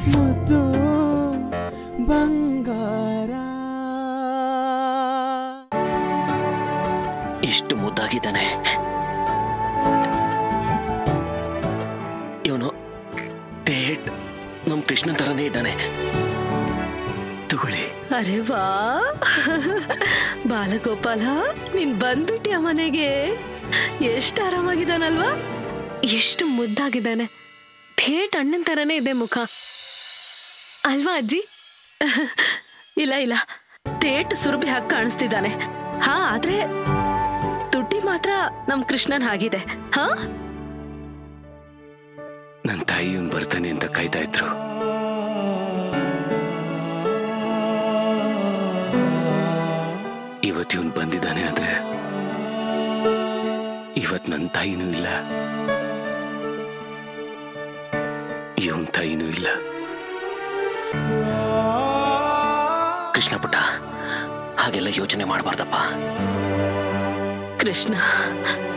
ಮುದ್ದು ಬಂಗಾರ ಎಷ್ಟು ಮುದ್ದಾಗಿದ್ದಾನೆ ಇವನು ತೇಟ್ ನಮ್ ಕೃಷ್ಣನ್ ತರನೇ ಇದ್ದಾನೆ ತಗೊಳ್ಳಿ ಅರೆ ವಾ ಬಾಲಗೋಪಾಲ ನೀನ್ ಬಂದ್ಬಿಟ್ಟಿ ಮನೆಗೆ ಎಷ್ಟು ಆರಾಮಾಗಿದ್ದಾನಲ್ವಾ ಎಷ್ಟು ಮುದ್ದಾಗಿದ್ದಾನೆ ಥೇಟ್ ಅಣ್ಣನ್ ತರನೇ ಇದೆ ಮುಖ ಅಲ್ವಾ ಅಜ್ಜಿ ಇಲ್ಲ ಇಲ್ಲ ತೇಟ್ ಸುರಭಿ ಹಾಕಿ ಕಾಣಿಸ್ತಿದ್ದಾನೆ ಹಾ ಆದ್ರೆ ತುಟಿ ಮಾತ್ರ ನಮ್ ಕೃಷ್ಣನ್ ಹಾಗಿದೆ ಹಾ ನನ್ನ ತಾಯಿ ಇವನ್ ಬರ್ತಾನೆ ಅಂತ ಕಾಯ್ತಾ ಇದ್ರು ಇವತ್ತು ಇವನ್ ಬಂದಿದ್ದಾನೆ ಅಂದ್ರೆ ಇವತ್ ನನ್ನ ತಾಯಿನೂ ಇಲ್ಲ ಇವನ್ ತಾಯಿನೂ ಇಲ್ಲ ಕೃಷ್ಣ ಪುಟ್ಟ ಹಾಗೆಲ್ಲ ಯೋಚನೆ ಮಾಡಬಾರ್ದಪ್ಪ ಕೃಷ್ಣ